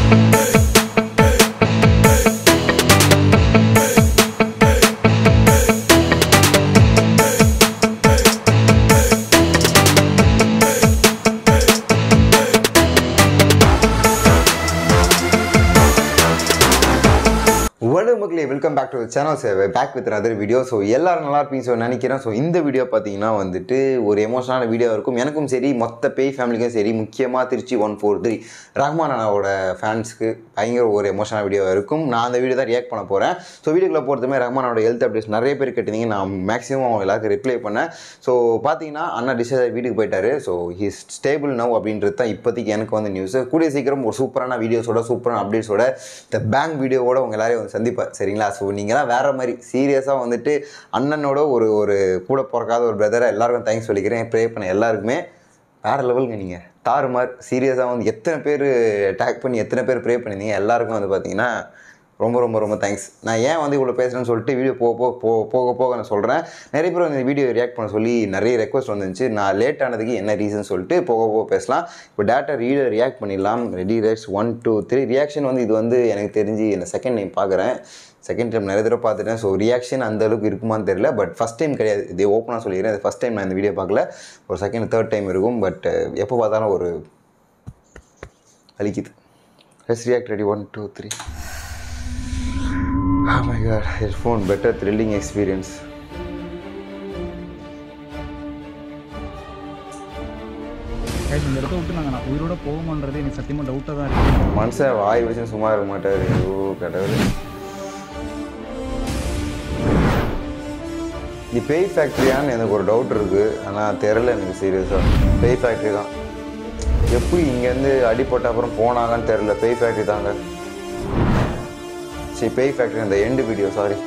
வணக்கம் மக்களே welcome back to channel சேவை back with other video so எல்லாரும் நல்லா இருப்பீங்க ஸோ நினைக்கிறேன் ஸோ இந்த வீடியோ பார்த்தீங்கன்னா வந்துட்டு ஒரு எமோஷனான வீடியோ இருக்கும் எனக்கும் சரி மொத்த பேய் ஃபேமிலிக்கும் சரி முக்கியமாக Trichy one four three Rahman அண்ணாவோட ஃபேன்ஸ்க்கு பயங்கர ஒரு எமோஷனான வீடியோ இருக்கும் நான் அந்த வீடியோ தான் ரியாக்ட் பண்ண போகிறேன் ஸோ வீடியோக்குள்ள போகிறதுமே ரஹ்மானோட ஹெல்த் அப்டேட்ஸ் நிறைய பேர் கேட்டிருந்தீங்க நான் மேக்ஸிமம் அவங்க எல்லாருக்கும் ரிப்ளை பண்ணேன் ஸோ பார்த்தீங்கன்னா அண்ணா டிஸ்சார்ஜ் வீட்டுக்கு போயிட்டாரு ஸோ ஹிஸ் ஸ்டேபிள் நவ் அப்படின்றது தான் இப்போதைக்கு எனக்கு வந்து நியூஸ் கூடிய சீக்கிரம் ஒரு சூப்பரான வீடியோஸோட சூப்பரான அப்டேட்ஸோட இந்த பேங்க் வீடியோவோட உங்க எல்லாரையும் வந்து சந்திப்பார் சரிங்களா ஸோ நீங்களாம் வேற மாதிரி சீரியஸாக வந்துட்டு அண்ணனோட ஒரு ஒரு கூட பிறக்காத ஒரு பிரதரை எல்லாருக்கும் தேங்க்ஸ் சொல்லிக்கிறேன் ப்ரே பண்ண எல்லாருக்குமே வேற லெவலுங்க நீங்கள் தாறுமார் சீரியஸாக வந்து எத்தனை பேர் டேக் பண்ணி எத்தனை பேர் ப்ரே பண்ணியிருந்தீங்க எல்லாருக்கும் வந்து பார்த்தீங்கன்னா ரொம்ப ரொம்ப ரொம்ப தேங்க்ஸ் நான் ஏன் வந்து இவ்வளோ பேசுகிறேன்னு சொல்லிட்டு வீடியோ போக போக போக போக போக நான் சொல்கிறேன் நிறைய பேர் வந்து இந்த வீடியோ ரியாக்ட் பண்ண சொல்லி நிறைய ரெக்வஸ்ட் வந்துருந்துச்சு நான் லேட் ஆனதுக்கு என்ன ரீசன் சொல்லிட்டு போக போக பேசலாம் இப்போ டேட்டா ரீடர் ரியாக்ட் பண்ணிடலாம் ரெடி ரேட்ஸ் ஒன் டூ த்ரீ ரியாக்ஷன் வந்து இது வந்து எனக்கு தெரிஞ்சு என்ன செகண்ட் டைம் பார்க்குறேன் செகண்ட் டைம் நிறைய தடவை பார்த்துட்டேன் ஸோ ரியாக்ஷன் அந்த அளவுக்கு இருக்குமான்னு தெரியல பட் ஃபஸ்ட் டைம் கிடையாது இது ஓப்பனாக சொல்லிடுறேன் இது ஃபஸ்ட் டைம் நான் இந்த வீடியோ பார்க்கல ஒரு செகண்ட் தேர்ட் டைம் இருக்கும் பட் எப்போ பார்த்தாலும் ஒரு வலிக்குது let's react ready one two three Oh my god, headphone, better thrilling experience. Guys இந்த இடத்த விட்டு நாங்கள் நான் உயிரோட போகுமான்றது எனக்கு சத்தியமாக டவுட்டாக தான் இருக்குது மனுஷன் வாய் வச்சு சும்மா இருக்க மாட்டார் ஐயோ கடவுள் இது பேய் ஃபேக்ட்ரியான்னு எனக்கு ஒரு டவுட் இருக்குது ஆனால் தெரில எனக்கு சீரியஸாக பேய் ஃபேக்ட்ரி தான் எப்படி இங்கேருந்து அடிப்பட்ட அப்புறம் போனாங்கன்னு தெரில பேய் ஃபேக்ட்ரி தாங்க சரி பேய் ஃபேக்ட்ரி அந்த எண்டு வீடியோ சாரி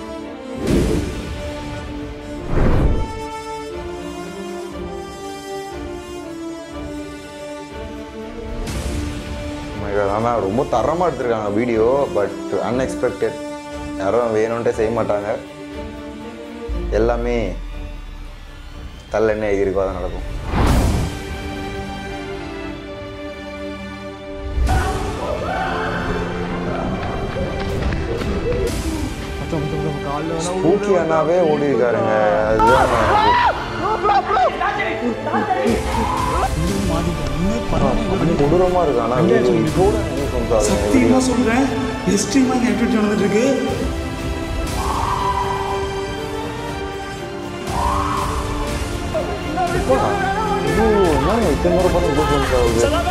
ஆனால் ரொம்ப தரமாக எடுத்திருக்காங்க வீடியோ பட் அன்எக்ஸ்பெக்டட் யாரும் வேணும்ன்ட்டே செய்ய மாட்டாங்க எல்லாமே தள்ளெண்ணெய் எகிரிக்கோ தான் நடக்கும் காலில் ஸ்பூக்கி அண்ணாவே ஓடி இருக்காருங்க அதுதான் எனக்கு கொடூரமாக இருக்கு ஆனால் இப்போ கூட சத்தியமா சொல்றேன் எஸ்ட்ரீமா ஆக்டிவிட்டி நடந்துட்டு இருக்கு என்ன இத்தனை முறை பண்ண கூப்பிட்டு ஆகுது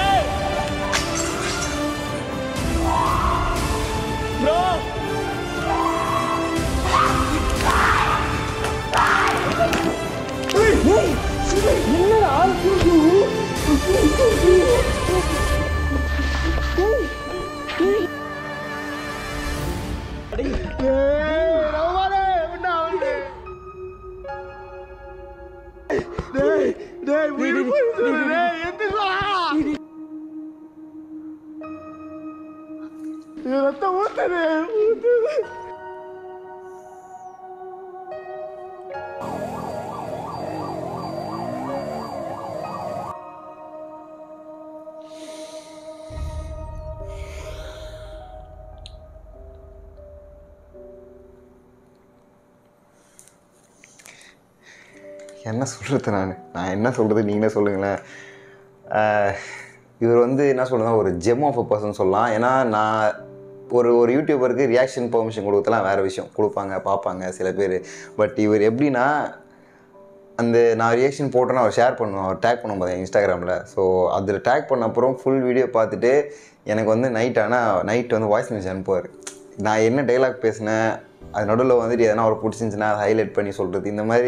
என்ன சொல்கிறது நான் நான் என்ன சொல்கிறது நீங்களே சொல்லுங்களேன் ஆஹ் இவர் வந்து என்ன சொல்கிறதா ஒரு ஜெம் ஆஃப் அ பர்சன் சொல்லலாம் ஏன்னா நான் ஒரு ஒரு யூடியூபருக்கு ரியாக்ஷன் பெர்மிஷன் கொடுத்தலாம் வேறு விஷயம் கொடுப்பாங்க பார்ப்பாங்க சில பேர் பட் இவர் எப்படின்னா அந்த நான் ரியாக்ஷன் போட்டேன்னா அவர் ஷேர் பண்ணுவேன் அவர் டேக் பண்ணும் பார்த்தேன் இன்ஸ்டாகிராமில் ஸோ அதில் டேக் பண்ண அப்புறம் ஃபுல் வீடியோ பார்த்துட்டு எனக்கு வந்து நைட் ஆனால் நைட் வந்து வாய்ஸ் மெசேஜ் அனுப்புவார் நான் என்ன டைலாக் பேசினேன் அது நடுவில் வந்துட்டு எதனா அவர் பிடிச்சிருந்துச்சுன்னா அதை ஹைலைட் பண்ணி சொல்கிறது இந்த மாதிரி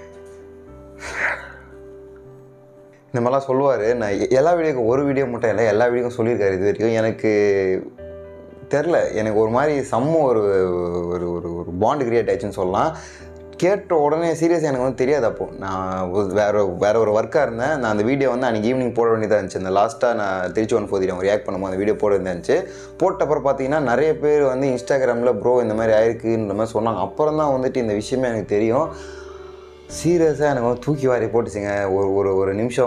இந்த மாதிரிலாம் சொல்லுவார் நான் எ- எல்லா வீடியோக்கும் ஒரு வீடியோ மட்டும் இல்லை எல்லா வீடியோக்கும் சொல்லியிருக்காரு இது வரைக்கும் எனக்கு தெரில எனக்கு ஒரு மாதிரி செம்ம ஒரு ஒரு ஒரு ஒரு பாண்ட் கிரியேட் ஆயிடுச்சுன்னு சொல்லலாம் கேட்ட உடனே சீரியஸாக எனக்கு வந்து தெரியாது அப்போ நான் ஒரு- வேற வேற ஒரு ஒர்க்காக இருந்தேன் நான் அந்த வீடியோ வந்து அன்றைக்கி ஈவினிங் போட வேண்டியதாக இருந்துச்சு அந்த லாஸ்ட்டாக நான் திருச்சி ஒன் ஃபோர் அவங்க ரியாக்ட் பண்ணும்போது அந்த வீடியோ போட இருந்துச்சு போட்டப்பறம் பார்த்தீங்கன்னா நிறைய பேர் வந்து இன்ஸ்டாகிராமில் ப்ரோ இந்த மாதிரி ஆயிருக்குன்ற மாதிரி சொன்னாங்க அப்புறம் தான் வந்துட்டு இந்த விஷயமே எனக்கு தெரியும் சீரியஸாக எனக்கு வந்து தூக்கி வாரி போட்டுச்சுங்க ஒரு ஒரு ஒரு நிமிஷம்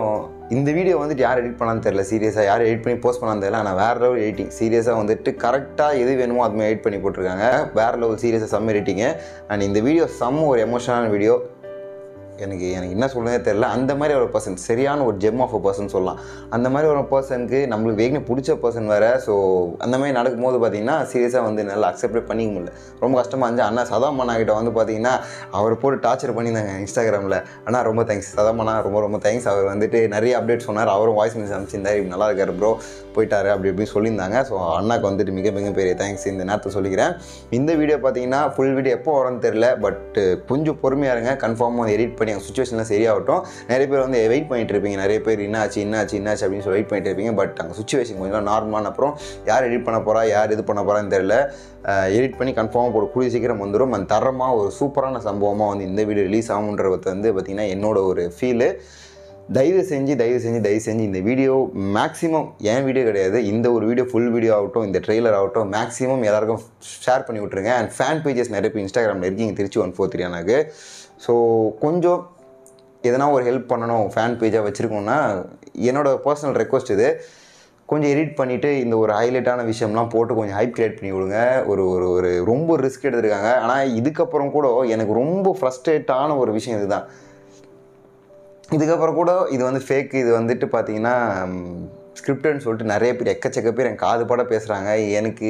இந்த வீடியோ வந்துட்டு யார் எடிட் பண்ணான்னு தெரியல சீரியஸாக யார் எடிட் பண்ணி போஸ்ட் பண்ணான்னு தெரியல ஆனால் வேறு லெவல் எடிட்டிங் சீரியஸாக வந்துட்டு கரெக்டாக எது வேணுமோ அது மாதிரி எடிட் பண்ணி போட்டிருக்காங்க வேறு லெவல் சீரியஸாக செம்ம எடிட்டிங்கு அண்ட் இந்த வீடியோ செம்ம ஒரு எமோஷனலான வீடியோ எனக்கு எனக்கு என்ன சொல்கிறதே தெரில அந்த மாதிரி ஒரு பர்சன் சரியான ஒரு ஜெம் ஆஃப் அ பர்சன் சொல்லலாம் அந்த மாதிரி ஒரு பர்சனுக்கு நம்மளுக்கு வேகனே பிடிச்ச பர்சன் வேறு ஸோ அந்த மாதிரி நடக்கும்போது பார்த்தீங்கன்னா சீரியஸாக வந்து நல்லா அக்செப்ட் பண்ணிக்க முடியல ரொம்ப கஷ்டமாக இருந்துச்சு அண்ணா சதாம் அண்ணா கிட்ட வந்து பார்த்தீங்கன்னா அவர் போட்டு டார்ச்சர் பண்ணியிருந்தாங்க இன்ஸ்டாகிராமில் அண்ணா ரொம்ப தேங்க்ஸ் சதாம் அண்ணா ரொம்ப ரொம்ப தேங்க்ஸ் அவர் வந்துட்டு நிறைய அப்டேட் சொன்னார் அவரும் வாய்ஸ் மெசேஜ் அனுப்பிச்சிருந்தார் இப்படி நல்லா இருக்காரு ப்ரோ போயிட்டாரு அப்படி இப்படி சொல்லியிருந்தாங்க ஸோ அண்ணாக்கு வந்துட்டு மிக மிக பெரிய தேங்க்ஸ் இந்த நேரத்தை சொல்லிக்கிறேன் இந்த வீடியோ பார்த்தீங்கன்னா ஃபுல் வீடியோ எப்போ வரும்னு தெரில பட் கொஞ்சம் பொறுமையாக இருங்க கன்ஃபார்மாக எடிட் பண்ணி அந்த சுச்சுவேஷன்லாம் சரியாகட்டும் நிறைய பேர் வந்து வெயிட் பண்ணிட்டு இருப்பீங்க நிறைய பேர் என்னாச்சு என்னாச்சு என்னாச்சு அப்படின்னு சொல்லி வெயிட் பண்ணிட்டு இருப்பீங்க பட் அங்கே சுச்சுவேஷன் கொஞ்சம் நார்மலான அப்புறம் யார் எடிட் பண்ண போகிறா யார் இது பண்ண போகிறான்னு தெரில எடிட் பண்ணி கன்ஃபார்மாக போட கூடிய சீக்கிரம் வந்துடும் அந்த தரமாக ஒரு சூப்பரான சம்பவமாக வந்து இந்த வீடியோ ரிலீஸ் ஆகுன்றது வந்து பார்த்திங்கன்னா என்னோட ஒரு ஃபீலு தயவு செஞ்சு தயவு செஞ்சு தயவு செஞ்சு இந்த வீடியோ மேக்ஸிமம் என் வீடியோ கிடையாது இந்த ஒரு வீடியோ ஃபுல் வீடியோ ஆகட்டும் இந்த ட்ரெய்லர் ஆகட்டும் மேக்ஸிமம் எல்லாருக்கும் ஷேர் பண்ணி விட்ருங்க அண்ட் ஃபேன் பேஜஸ் நிறைய பேர் இன்ஸ்டாகிராமில் இருக்கீங்க திருச்சி ஒன் ஃபோர் த்ரீ எனக்கு ஸோ கொஞ்சம் எதனா ஒரு ஹெல்ப் பண்ணணும் ஃபேன் பேஜாக வச்சுருக்கோன்னா என்னோட பர்சனல் ரெக்வஸ்ட் இது கொஞ்சம் எடிட் பண்ணிவிட்டு இந்த ஒரு ஹைலைட்டான விஷயம்லாம் போட்டு கொஞ்சம் ஹைப் கிரியேட் பண்ணி விடுங்க ஒரு ஒரு ஒரு ரொம்ப ரிஸ்க் எடுத்திருக்காங்க ஆனால் இதுக்கப்புறம் கூட எனக்கு ரொம்ப ஃப்ரஸ்ட்ரேட்டான ஒரு விஷயம் இதுதான் இதுக்கப்புறம் கூட இது வந்து ஃபேக் இது வந்துட்டு பார்த்தீங்கன்னா ஸ்கிரிப்டுன்னு சொல்லிட்டு நிறைய பேர் எக்கச்சக்க பேர் என் காது பட பேசுகிறாங்க எனக்கு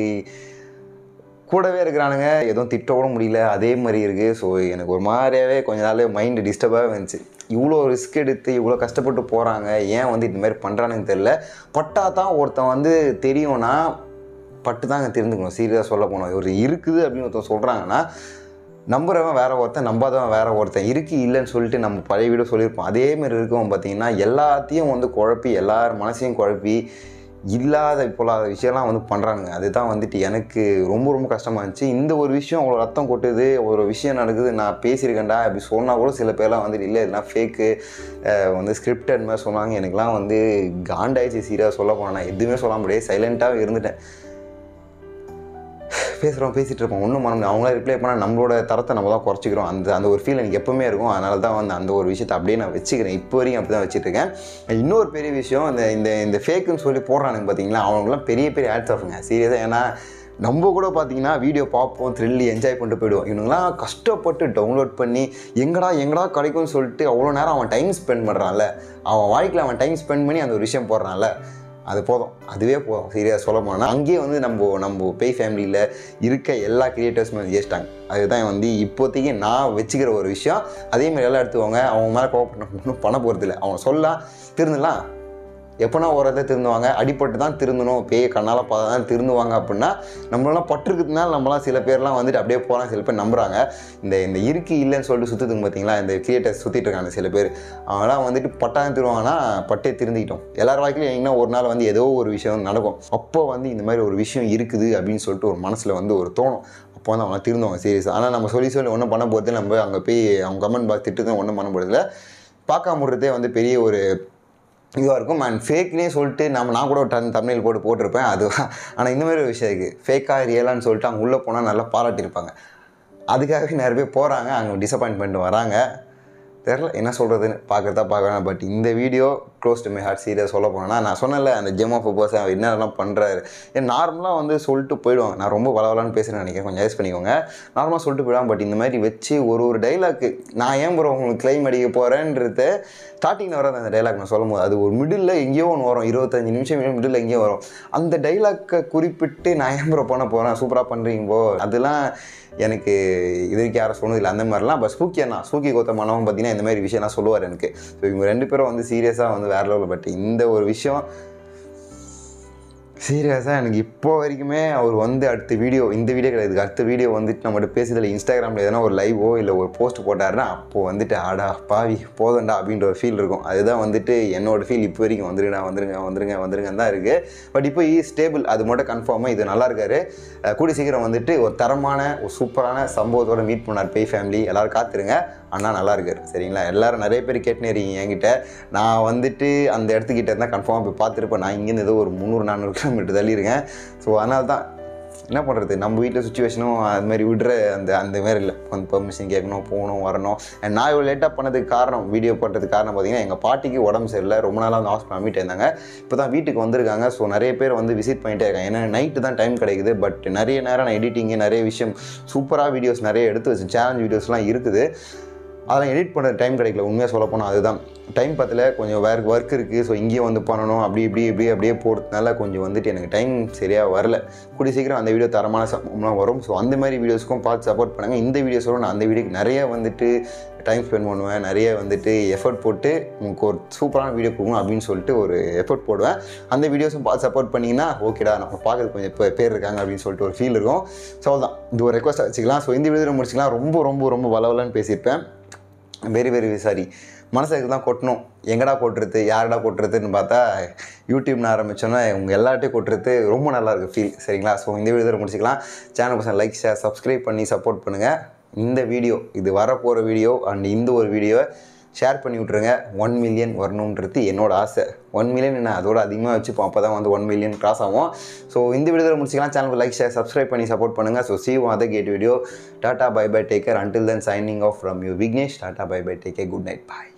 கூடவே இருக்கிறானுங்க எதுவும் திட்ட கூட முடியல அதே மாதிரி இருக்குது ஸோ எனக்கு ஒரு மாதிரியாவே கொஞ்ச நாள் மைண்டு டிஸ்டர்பாகவே இருந்துச்சு இவ்வளோ ரிஸ்க் எடுத்து இவ்வளோ கஷ்டப்பட்டு போகிறாங்க ஏன் வந்து இந்த மாதிரி பண்ணுறானுன்னு தெரில பட்டா தான் ஒருத்தன் வந்து தெரியும்னா பட்டு தாங்க தெரிஞ்சுக்கணும் சீரியஸாக சொல்ல போனோம் ஒரு இருக்குது அப்படின்னு ஒருத்தன் சொல்கிறாங்கன்னா நம்புறவன் வேற ஒருத்தன் நம்பாதவன் வேற ஒருத்தன் இருக்கு இல்லைன்னு சொல்லிட்டு நம்ம பழைய வீடியோ சொல்லியிருப்போம் அதே மாதிரி இருக்கவன் பார்த்தீங்கன்னா எல்லாத்தையும் வந்து குழப்பி எல்லார் மனசையும் குழப்பி இல்லாத இப்போலாத விஷயம்லாம் வந்து பண்ணுறானுங்க அதுதான் வந்துட்டு எனக்கு ரொம்ப ரொம்ப கஷ்டமாக இருந்துச்சு இந்த ஒரு விஷயம் அவ்வளோ ரத்தம் கொட்டுது ஒரு விஷயம் நடக்குது நான் பேசியிருக்கேன்டா அப்படி சொன்னால் கூட சில பேர்லாம் வந்துட்டு இல்லை இதெல்லாம் ஃபேக்கு வந்து ஸ்கிரிப்டட் மாதிரி சொன்னாங்க எனக்குலாம் வந்து காண்டாயிடுச்சு சீரியஸாக சொல்ல போனால் நான் எதுவுமே சொல்ல முடியாது சைலண்ட்டாக இருந்துட்டேன் பேசுகிறோம் பேசிகிட்டு இருப்போம் ஒன்றும் பண்ண முடியும் அவங்களே ரிப்ளை பண்ணால் நம்மளோட தரத்தை நம்ம தான் குறைச்சிக்கிறோம் அந்த அந்த ஒரு ஃபீல் எனக்கு எப்பவுமே இருக்கும் அதனால தான் வந்து அந்த ஒரு விஷயத்தை அப்படியே நான் வச்சுக்கிறேன் இப்போ வரைக்கும் அப்படி தான் வச்சுட்டு இருக்கேன் இன்னொரு பெரிய விஷயம் இந்த இந்த இந்த ஃபேக்குன்னு சொல்லி போடுறானுங்க பார்த்தீங்களா அவங்களாம் பெரிய பெரிய ஆட்ஸ் ஆஃபுங்க சீரியஸாக ஏன்னா நம்ம கூட பார்த்தீங்கன்னா வீடியோ பார்ப்போம் த்ரில்லி என்ஜாய் பண்ணிட்டு போயிடுவோம் இவனுங்களாம் கஷ்டப்பட்டு டவுன்லோட் பண்ணி எங்கடா எங்கடா கிடைக்கும்னு சொல்லிட்டு அவ்வளோ நேரம் அவன் டைம் ஸ்பெண்ட் பண்ணுறான்ல அவன் வாழ்க்கையில் அவன் டைம் ஸ்பெண்ட் பண்ணி அந்த ஒரு விஷயம் போடுறான்ல அது போதும் அதுவே போதும் சீரியஸாக சொல்ல போனால் அங்கேயே வந்து நம்ம நம்ம பேய் ஃபேமிலியில் இருக்க எல்லா கிரியேட்டர்ஸுமே வந்து ஜெயிச்சிட்டாங்க அதுதான் வந்து இப்போதைக்கு நான் வச்சுக்கிற ஒரு விஷயம் அதே மாதிரி எல்லாம் எடுத்துக்கோங்க அவங்க மேலே கோவப்பட்ட ஒன்றும் பண்ண போகிறதில்ல அவங்க சொல்லலாம் திருந்தலாம் எப்போனா ஒரு இடத்துல திருந்துவாங்க அடிப்பட்டு தான் திருந்தணும் பேய் கண்ணால் பார்த்தா தான் திருந்துவாங்க அப்படின்னா நம்மளாம் பட்டிருக்கிறதுனால நம்மளாம் சில பேர்லாம் வந்துட்டு அப்படியே போகலாம் சில பேர் நம்புறாங்க இந்த இந்த இருக்கு இல்லைன்னு சொல்லிட்டு சுற்றுதுங்க பார்த்தீங்களா இந்த கிரியேட்டர்ஸ் சுற்றிட்டு இருக்காங்க சில பேர் அவங்களாம் வந்துட்டு பட்டாயம் திருவாங்கன்னா பட்டே திருந்திக்கிட்டோம் எல்லார் வாழ்க்கையிலும் இன்னும் ஒரு நாள் வந்து ஏதோ ஒரு விஷயம் நடக்கும் அப்போ வந்து இந்த மாதிரி ஒரு விஷயம் இருக்குது அப்படின்னு சொல்லிட்டு ஒரு மனசில் வந்து ஒரு தோணும் அப்போ வந்து அவங்க திருந்துவாங்க சீரியஸ் ஆனால் நம்ம சொல்லி சொல்லி ஒன்றும் பண்ண போகிறது நம்ம அங்கே போய் அவங்க கமெண்ட் பாக்ஸ் திட்டு தான் ஒன்றும் பண்ண போகிறதில்ல பார்க்காம விடுறதே வந்து பெரிய ஒரு இதுவாக இருக்கும் அண்ட் ஃபேக்னே சொல்லிட்டு நம்ம நான் கூட ஒரு டன் தமிழில் போட்டு போட்டிருப்பேன் அது ஆனால் இந்த மாதிரி ஒரு விஷயம் இருக்குது ஃபேக்காக ரியலான்னு சொல்லிட்டு அவங்க உள்ளே போனால் நல்லா பாராட்டியிருப்பாங்க அதுக்காகவே நிறைய பேர் போகிறாங்க அங்கே டிசப்பாயின்மெண்ட் வராங்க தெரில என்ன சொல்கிறதுன்னு பார்க்குறதா பார்க்குறேன் பட் இந்த video close to my heart serious சொல்ல போனேன்னா நான் சொன்னல அந்த ஜெம் ஆஃப் பர்சன் அவர் என்னென்னலாம் பண்ணுறாரு ஏன் நார்மலாக வந்து சொல்லிட்டு போயிடுவாங்க நான் ரொம்ப வளவலான்னு பேசுகிறேன் நினைக்கிறேன் கொஞ்சம் யூஸ் பண்ணிக்கோங்க நார்மலாக சொல்லிட்டு போயிடுவாங்க பட் இந்த மாதிரி வச்சு ஒரு ஒரு டைலாக்கு நான் ஏன் ப்ரோ உங்களுக்கு கிளைம் அடிக்க போகிறேன்றத ஸ்டார்டிங்கில் வர அந்த டைலாக் நான் சொல்லும் போது அது ஒரு மிடில் எங்கேயோ ஒன்று வரும் இருபத்தஞ்சு நிமிஷம் மிடில் எங்கேயோ வரும் அந்த டைலாக்கை குறிப்பிட்டு நான் ஏன் ப்ரோ பண்ண போகிறேன் சூப்பராக பண்ணுறீங்க ப்ரோ அதெல்லாம் எனக்கு இது வரைக்கும் யாரும் சொன்னதில்லை அந்த மாதிரிலாம் பட் ஸ்பூக்கி அண்ணா ஸ்பூக்கி கோத்தமானவன் பார்த்தீங்கன்னா இந்த மாதிரி விஷயம்லாம் சொல்லுவார் எனக்கு ஸோ இவங்க ரெண்டு பேரும் வந்து சீரியஸாக வந்து வேற லெவலில் பட் இந்த ஒரு விஷயம் சீரியஸாக எனக்கு இப்போ வரைக்குமே அவர் வந்து அடுத்த வீடியோ இந்த வீடியோ கிடையாது அடுத்த வீடியோ வந்துட்டு நம்மகிட்ட பேசுறதுல இன்ஸ்டாகிராமில் எதனா ஒரு லைவோ இல்லை ஒரு போஸ்ட் போட்டாருன்னா அப்போ வந்துட்டு ஆடா பாவி போதண்டா அப்படின்ற ஒரு ஃபீல் இருக்கும் அதுதான் வந்துட்டு என்னோட ஃபீல் இப்போ வரைக்கும் வந்துருங்கடா வந்துருங்க வந்துருங்க வந்துருங்கன்னு தான் இருக்குது பட் இப்போ ஈ ஸ்டேபிள் அது மட்டும் கன்ஃபார்மாக இது நல்லா இருக்காரு அஹ் கூடிய சீக்கிரம் வந்துட்டு ஒரு தரமான ஒரு சூப்பரான சம்பவத்தோட மீட் பண்ணார் பேய் ஃபேமிலி எல்லாரும் காத்துருங்க அண்ணா நல்லா இருக்காரு சரிங்களா எல்லாரும் நிறைய பேர் கேட்டுனே இருக்கீங்க என்கிட்ட நான் வந்துட்டு அந்த இடத்துக்கிட்ட இருந்தால் கன்ஃபார்மாக போய் பார்த்துருப்பேன் நான் இங்கேருந்து ஏதோ ஒரு முந்நூறு நானூறு கிலோமீட்டர் தள்ளி இருக்கேன் ஸோ அதனால தான் என்ன பண்ணுறது நம்ம வீட்டில் சுச்சுவேஷனும் அது மாதிரி விடுற அந்த அந்த மாதிரி இல்லை கொஞ்சம் பெர்மிஷன் கேட்கணும் போகணும் வரணும் And நான் இவ்வளோ லேட்டாக பண்ணதுக்கு காரணம் வீடியோ பண்ணுறதுக்கு காரணம் பார்த்தீங்கன்னா எங்கள் பாட்டிக்கு உடம்பு சரியில்லை ரொம்ப நாளாக வந்து ஹாஸ்பிட்டல் அமிட் இருந்தாங்க இப்போ தான் வீட்டுக்கு வந்திருக்காங்க ஸோ நிறைய பேர் வந்து விசிட் பண்ணிட்டே இருக்காங்க ஏன்னா நைட்டு தான் டைம் கிடைக்குது பட் நிறைய நேரம் நான் எடிட்டிங்கு நிறைய விஷயம் சூப்பராக வீடியோஸ் நிறைய எடுத்து வச்சு சேலஞ்ச் வீடியோஸ்லாம் இருக்குது அதெல்லாம் எடிட் பண்ண டைம் கிடைக்கல உண்மையாக சொல்ல போனால் அதுதான் டைம் பத்தில் கொஞ்சம் வேறு ஒர்க் இருக்குது ஸோ இங்கேயும் வந்து பண்ணணும் அப்படி இப்படி இப்படி அப்படியே போகிறதுனால கொஞ்சம் வந்துட்டு எனக்கு டைம் சரியாக வரல கூடிய சீக்கிரம் அந்த வீடியோ தரமான சம்பவம்லாம் வரும் ஸோ அந்த மாதிரி வீடியோஸ்க்கும் பார்த்து சப்போர்ட் பண்ணுங்கள் இந்த வீடியோஸோட நான் அந்த வீடியோக்கு நிறைய வந்துட்டு டைம் ஸ்பெண்ட் பண்ணுவேன் நிறைய வந்துட்டு எஃபர்ட் போட்டு உங்களுக்கு ஒரு சூப்பரான வீடியோ கொடுக்கணும் அப்படின்னு சொல்லிட்டு ஒரு எஃபர்ட் போடுவேன் அந்த வீடியோஸும் பார்த்து சப்போர்ட் பண்ணிங்கன்னா ஓகேடா நம்ம பார்க்கறது கொஞ்சம் பே- பேர் இருக்காங்க அப்படின்னு சொல்லிட்டு ஒரு ஃபீல் இருக்கும் ஸோ அதான் இது ஒரு ரெக்வஸ்ட் வச்சுக்கலாம் ஸோ இந்த வீடியோ முடிச்சுக்கலாம் ரொம்ப ரொம்ப ரொம்ப வளவலன்னு பேசியிருப்பேன் வெரி வெரி சாரி மனசுக்கு தான் கொட்டணும் எங்கடா கொட்டுறது யாரடா கொட்டுறதுன்னு பார்த்தா யூடியூப்னு ஆரம்பிச்சோன்னா உங்கள் எல்லார்ட்டையும் கொட்டுறது ரொம்ப நல்லா இருக்கு ஃபீல் சரிங்களா ஸோ இந்த வீடியோ முடிச்சுக்கலாம் சேனல் பசங்க லைக் ஷேர் சப்ஸ்கிரைப் பண்ணி சப்போர்ட் பண்ணுங்கள் இந்த வீடியோ இது வரப்போகிற வீடியோ அண்ட் இந்த ஒரு வீடியோவை ஷேர் பண்ணி விட்ருங்க ஒன் மில்லியன் வரணுன்றது என்னோட ஆசை ஒன் மில்லியன் என்ன அதோட அதிகமாக வச்சுப்போம் அப்போ தான் வந்து ஒன் மில்லியன் கிராஸ் ஆகும் ஸோ இந்த வீடியோவில் முடிச்சிக்கலாம் சேனலுக்கு லைக் ஷேர் சப்ஸ்கிரைப் பண்ணி சப்போர்ட் பண்ணுங்கள் ஸோ சி அதர் கேட் video tata bye bye take care until then signing off from you Vignesh tata bye bye take care good night bye